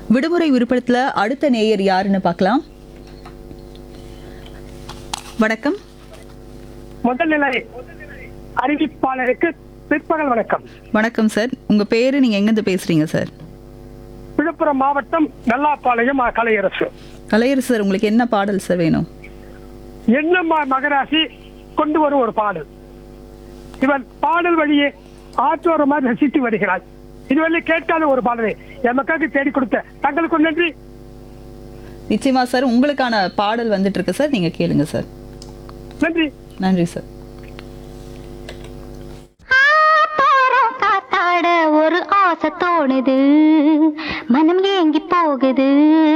விடுமுறை விருப்பத்தில் அடுத்த நேயர் யாருன்னு பார்க்கலாம் வணக்கம் முதல்நிலை அறிவிப்பாளருக்கு பிற்பகல் வணக்கம் வணக்கம் சார் உங்க பேரு நீங்க எங்கேருந்து பேசுறீங்க சார் விழுப்புரம் மாவட்டம் நல்லாப்பாளையம் அ, கலையரசு கலையரசு சார் உங்களுக்கு என்ன பாடல் சார் வேணும் என்னம்மா மகராசி கொண்டு வரும் ஒரு பாடல் இவன் பாடல் வழியே ஆற்றோரமாக ரசித்து வருகிறாள் இதுவரை கேட்காத ஒரு பாடலை எமக்காக தேடி கொடுத்த தங்களுக்கு நன்றி நிச்சயமா சார் உங்களுக்கான பாடல் வந்துட்டு இருக்கு சார் நீங்க கேளுங்க சார் நன்றி நன்றி சார் ஆத்தாரம் காத்தாட ஒரு ஆசை தோணுது மனம் ஏங்கி போகுது